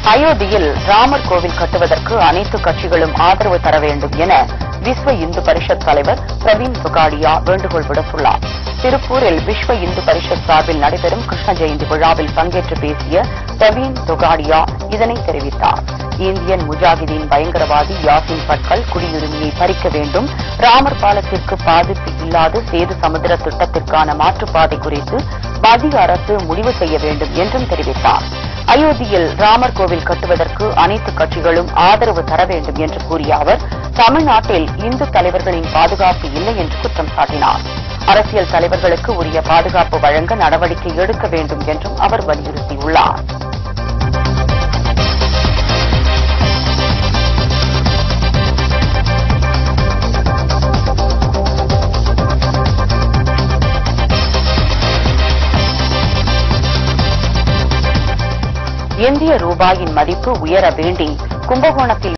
அயோத்தியில் ராமர் கோவில் கட்டுவதற்கு அனைத்து கட்சிகளும் ஆதரவு தர வேண்டும் என விஸ்வ இந்து பரிஷத் தலைவர் பிரவீன் துகாடியா வேண்டுகோள் விடுத்துள்ளார் திருப்பூரில் விஸ்வ இந்து பரிஷத் சார்பில் நடைபெறும் கிருஷ்ண ஜெயந்தி விழாவில் பங்கேற்று பேசிய பிரவீன் துகாடியா இதனை தெரிவித்தார் இந்தியன் முஜாஹிதீன் பயங்கரவாதி யாசின் பட்கல் குடியுரிமையை பறிக்க வேண்டும் ராமர் பாலத்திற்கு பாதிப்பு இல்லாத சேது சமுத்திர திட்டத்திற்கான மாற்றுப்பாதை குறித்து மத்திய அரசு முடிவு செய்ய வேண்டும் என்றும் தெரிவித்தார் அயோத்தியில் ராமர் கோவில் கட்டுவதற்கு அனைத்து கட்சிகளும் ஆதரவு தர வேண்டும் என்று கூறிய அவர் தமிழ்நாட்டில் இந்து தலைவர்களின் பாதுகாப்பு இல்லை என்று குற்றம் சாட்டினார் அரசியல் தலைவர்களுக்கு உரிய பாதுகாப்பு வழங்க நடவடிக்கை எடுக்க வேண்டும் என்றும் அவர் வலியுறுத்தியுள்ளார் இந்திய ரூபாயின் மதிப்பு உயர வேண்டி கும்பகோணத்தில்